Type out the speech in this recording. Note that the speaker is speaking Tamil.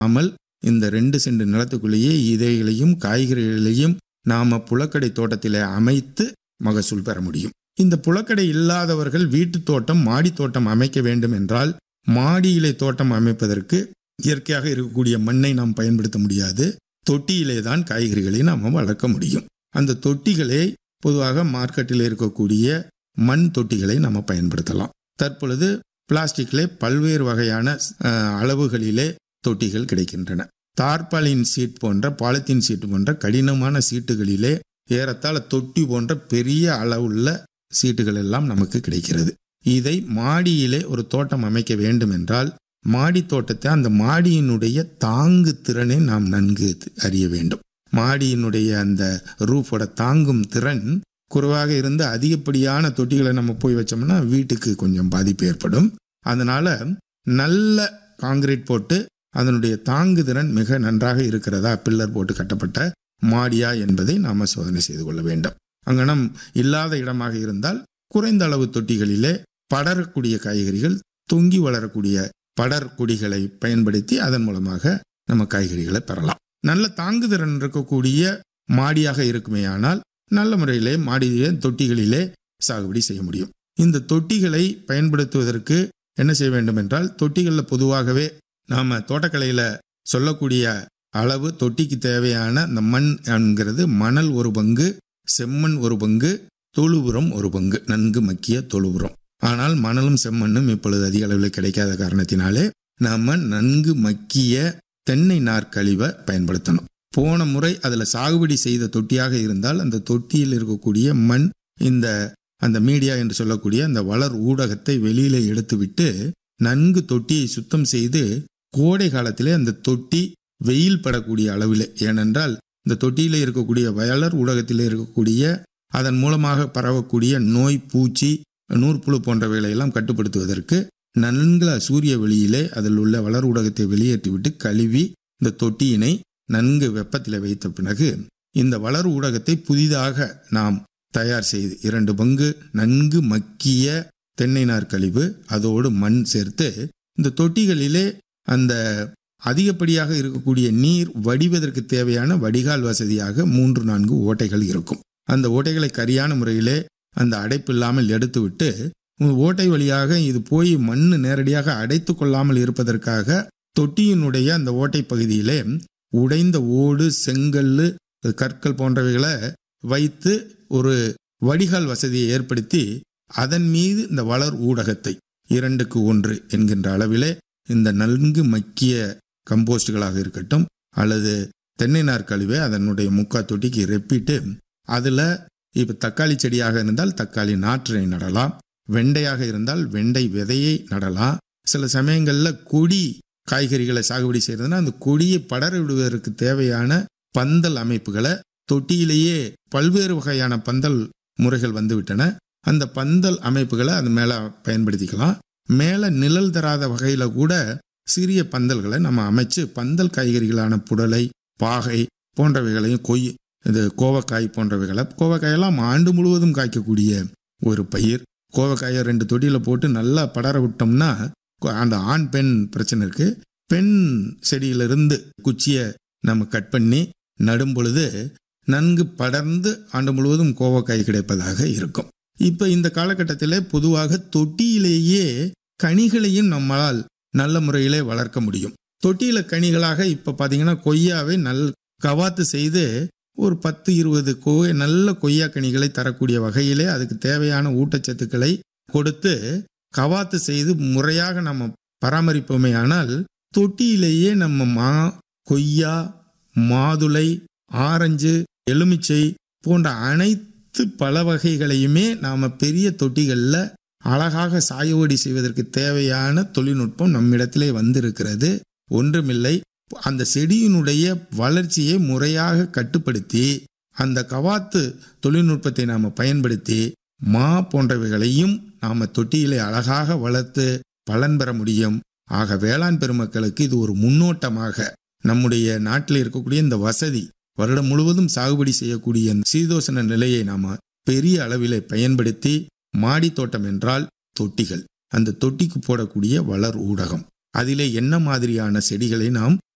அமல் இந்த ரெண்டு சென்ட் நிலத்துக்குள்ளேயே இதைகளையும் காய்கறிகளையும் நாம புலக்கடை தோட்டத்திலே அமைத்து மகசூல் பெற முடியும் இந்த புலக்கடை இல்லாதவர்கள் வீட்டு தோட்டம் மாடி தோட்டம் அமைக்க வேண்டும் என்றால் மாடியிலே தோட்டம் அமைப்பதற்கு இயற்கையாக இருக்கக்கூடிய மண்ணை நாம் பயன்படுத்த முடியாது தொட்டியிலே தான் காய்கறிகளை நாம் வளர்க்க முடியும் அந்த தொட்டிகளை பொதுவாக மார்க்கெட்டில் இருக்கக்கூடிய மண் தொட்டிகளை நம்ம பயன்படுத்தலாம் தற்பொழுது பிளாஸ்டிக்கிலே பல்வேறு வகையான அஹ், அளவுகளிலே தொட்டிகள் கிடைக்கின்றன தார்பாலின் சீட் போன்ற பாலித்தீன் சீட் போன்ற கடினமான சீட்டுகளிலே ஏறத்தாழ தொட்டி போன்ற பெரிய அளவுள்ள சீட்டுகள் எல்லாம் நமக்கு கிடைக்கிறது இதை மாடியிலே ஒரு தோட்டம் அமைக்க வேண்டும் என்றால் மாடி தோட்டத்தை அந்த மாடியினுடைய தாங்கு திறனை நாம் நன்கு அறிய வேண்டும் மாடியினுடைய அந்த ரூஃபோட தாங்கும் திறன் குறைவாக இருந்து அதிகப்படியான தொட்டிகளை நம்ம போய் வச்சோம்னா வீட்டுக்கு கொஞ்சம் பாதிப்பு ஏற்படும் அதனால நல்ல காங்கிரீட் போட்டு அதனுடைய தாங்கு திறன் மிக நன்றாக இருக்கிறதா பில்லர் போட்டு கட்டப்பட்ட மாடியா என்பதை நாம சோதனை செய்து கொள்ள வேண்டும் அங்கனம் இல்லாத இடமாக இருந்தால் குறைந்த அளவு தொட்டிகளிலே படரக்கூடிய காய்கறிகள் தொங்கி வளரக்கூடிய படர் கொடிகளை பயன்படுத்தி அதன் மூலமாக நம்ம காய்கறிகளை பெறலாம் நல்ல தாங்குதிறன் இருக்கக்கூடிய மாடியாக இருக்குமேயானால் நல்ல முறையிலே மாடியிலே தொட்டிகளிலே சாகுபடி செய்ய முடியும் இந்த தொட்டிகளை பயன்படுத்துவதற்கு என்ன செய்ய வேண்டும் என்றால் தொட்டிகளில் பொதுவாகவே நாம தோட்டக்கலையில சொல்லக்கூடிய அளவு தொட்டிக்கு தேவையான இந்த மண் என்கிறது மணல் ஒரு பங்கு செம்மண் ஒரு பங்கு தொழு ஒரு பங்கு நன்கு மக்கிய தொழு உரம் ஆனால் மணலும் செம்மண்ணும் இப்பொழுது அதிக அளவில் கிடைக்காத காரணத்தினாலே நாம நன்கு மக்கிய தென்னை நார்க்கழிவை பயன்படுத்தணும் போன முறை அதில் சாகுபடி செய்த தொட்டியாக இருந்தால் அந்த தொட்டியில் இருக்கக்கூடிய மண் இந்த அந்த மீடியா என்று சொல்லக்கூடிய அந்த வளர் ஊடகத்தை வெளியில எடுத்துவிட்டு நன்கு தொட்டியை சுத்தம் செய்து கோடை காலத்திலே அந்த தொட்டி வெயில் படக்கூடிய அளவில் ஏனென்றால் இந்த தொட்டியில இருக்கக்கூடிய வயலர் ஊடகத்தில் இருக்கக்கூடிய அதன் மூலமாக பரவக்கூடிய நோய் பூச்சி நூற்புழு போன்றவைகளை எல்லாம் கட்டுப்படுத்துவதற்கு நன்கு சூரிய வெளியிலே அதில் உள்ள வளர் ஊடகத்தை வெளியேற்றிவிட்டு கழுவி இந்த தொட்டியினை நன்கு வெப்பத்தில் வைத்த பிறகு இந்த வளர் ஊடகத்தை புதிதாக நாம் தயார் செய்து இரண்டு பங்கு நன்கு மக்கிய தென்னை நார் கழிவு அதோடு மண் சேர்த்து இந்த தொட்டிகளிலே அந்த அதிகப்படியாக இருக்கக்கூடிய நீர் வடிவதற்கு தேவையான வடிகால் வசதியாக மூன்று நான்கு ஓட்டைகள் இருக்கும் அந்த ஓட்டைகளை சரியான முறையிலே அந்த அடைப்பு இல்லாமல் எடுத்துவிட்டு ஓட்டை வழியாக இது போய் மண் நேரடியாக அடைத்து கொள்ளாமல் இருப்பதற்காக தொட்டியினுடைய அந்த ஓட்டை பகுதியிலே உடைந்த ஓடு செங்கல் கற்கள் போன்றவைகளை வைத்து ஒரு வடிகால் வசதியை ஏற்படுத்தி அதன் மீது இந்த வளர் ஊடகத்தை இரண்டுக்கு ஒன்று என்கின்ற அளவிலே இந்த நன்கு மக்கிய கம்போஸ்டுகளாக இருக்கட்டும் அல்லது தென்னை நார் கழிவை அதனுடைய முக்கா தொட்டிக்கு ரெப்பிட்டு அதில் இப்போ தக்காளி செடியாக இருந்தால் தக்காளி நாற்றினை நடலாம் வெண்டையாக இருந்தால் வெண்டை விதையை நடலாம் சில சமயங்களில் கொடி காய்கறிகளை சாகுபடி செய்யறதுன்னா அந்த கொடியை படர விடுவதற்கு தேவையான பந்தல் அமைப்புகளை தொட்டியிலேயே பல்வேறு வகையான பந்தல் முறைகள் வந்துவிட்டன அந்த பந்தல் அமைப்புகளை அது மேலே பயன்படுத்திக்கலாம் மேலே நிழல் தராத வகையில் கூட சிறிய பந்தல்களை நம்ம அமைச்சு பந்தல் காய்கறிகளான புடலை பாகை போன்றவைகளையும் கொய் இது கோவக்காய் போன்றவைகளை கோவக்காயெல்லாம் ஆண்டு முழுவதும் காய்க்கக்கூடிய ஒரு பயிர் கோவக்காயை ரெண்டு தொட்டியில் போட்டு நல்லா படர விட்டோம்னா அந்த ஆண் பெண் பிரச்சனை இருக்கு பெண் செடியிலிருந்து குச்சியை நம்ம கட் பண்ணி நடும் பொழுது நன்கு படர்ந்து ஆண்டு முழுவதும் கோவக்காய் கிடைப்பதாக இருக்கும் இப்போ இந்த காலகட்டத்தில் பொதுவாக தொட்டியிலேயே கனிகளையும் நம்மளால் நல்ல முறையிலே வளர்க்க முடியும் தொட்டியில கனிகளாக இப்போ பார்த்தீங்கன்னா கொய்யாவை நல் கவாத்து செய்து ஒரு பத்து இருபது கோ நல்ல கொய்யா கனிகளை தரக்கூடிய வகையிலே அதுக்கு தேவையான ஊட்டச்சத்துக்களை கொடுத்து கவாத்து செய்து முறையாக நம்ம பராமரிப்போமே ஆனால் தொட்டியிலேயே நம்ம மா கொய்யா மாதுளை ஆரஞ்சு எலுமிச்சை போன்ற அனைத்து பல வகைகளையுமே நாம் பெரிய தொட்டிகளில் அழகாக சாகுபடி செய்வதற்கு தேவையான தொழில்நுட்பம் நம்மிடத்திலே வந்திருக்கிறது ஒன்றுமில்லை அந்த செடியினுடைய வளர்ச்சியை முறையாக கட்டுப்படுத்தி அந்த கவாத்து தொழில்நுட்பத்தை நாம் பயன்படுத்தி மா போன்றவைகளையும் நாம் தொட்டியிலே அழகாக வளர்த்து பலன் பெற முடியும் ஆக வேளாண் பெருமக்களுக்கு இது ஒரு முன்னோட்டமாக நம்முடைய நாட்டில் இருக்கக்கூடிய இந்த வசதி வருடம் முழுவதும் சாகுபடி செய்யக்கூடிய சீதோசன நிலையை நாம பெரிய அளவிலே பயன்படுத்தி மாடி தோட்டம் என்றால் தொட்டிகள் அந்த தொட்டிக்கு போடக்கூடிய வளர் ஊடகம் அதிலே என்ன மாதிரியான செடிகளை நாம்